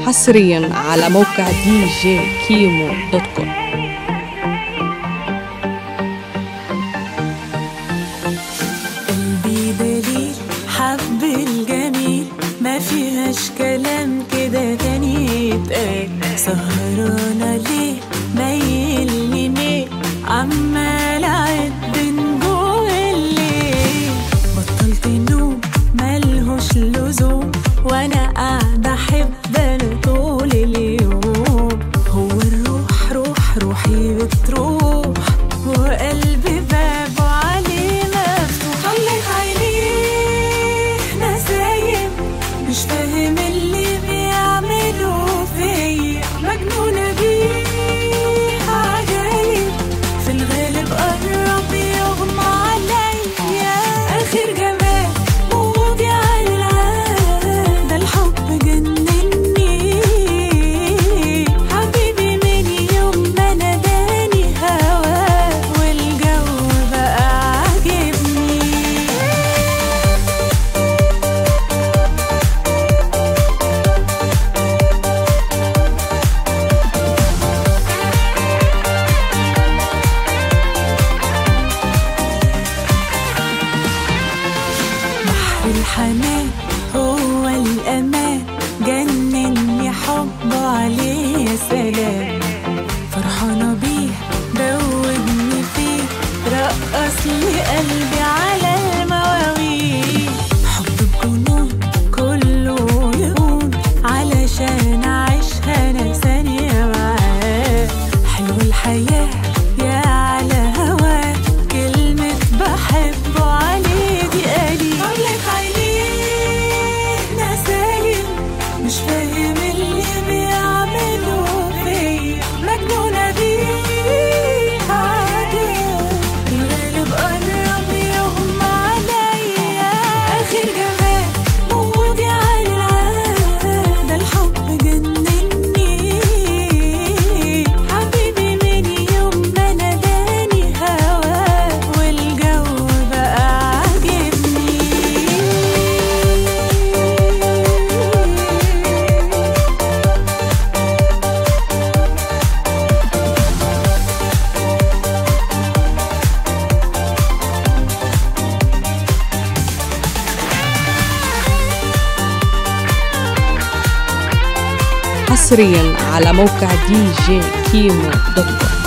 حصريا على موقع دي جي كيمو دوت كوم قلبي دليل حب الجميل ما فيهاش كلام كده تاني يتقال سهرانة ليه ميل لميل عمال اعد نجوم الليل بطلت نوم ملهوش لزوم وانا قاعدة احب انا طول اليوم هو الروح روح روحي بتروح وقلبي بابه عليه مفتوح طلق عينيه نسايم مش فاهم اللي بيعملوا فيا مجنونة بيه عجايب في الغالب قرب يغمى عليا آخر جمال موجي على العالم ده الحب جنني حبيبي من يوم ما ناداني هواه والجو بقى عاجبني بحر الحنان هو الأمان جنني حب عليه يا سلام فرحانة بيه دوبني فيه رقص لي قلبي على المواويل حب بجنون كله يهون علشان أعيشها أنا ثانية معاه حلو الحياة يا على هواه كلمة بحبه عليه دي قليل طلق عينيه نسايم مش فاهم اللي بيعملوا فيا مجنونة بيه عادي الغالب قرب يغمى عليا آخر جمال موجي على العالم ده الحب جنني حبيبي من يوم ما ناداني هواه والجو بقى عاجبني حصريا على موقع دي جي كيمو دوت كوم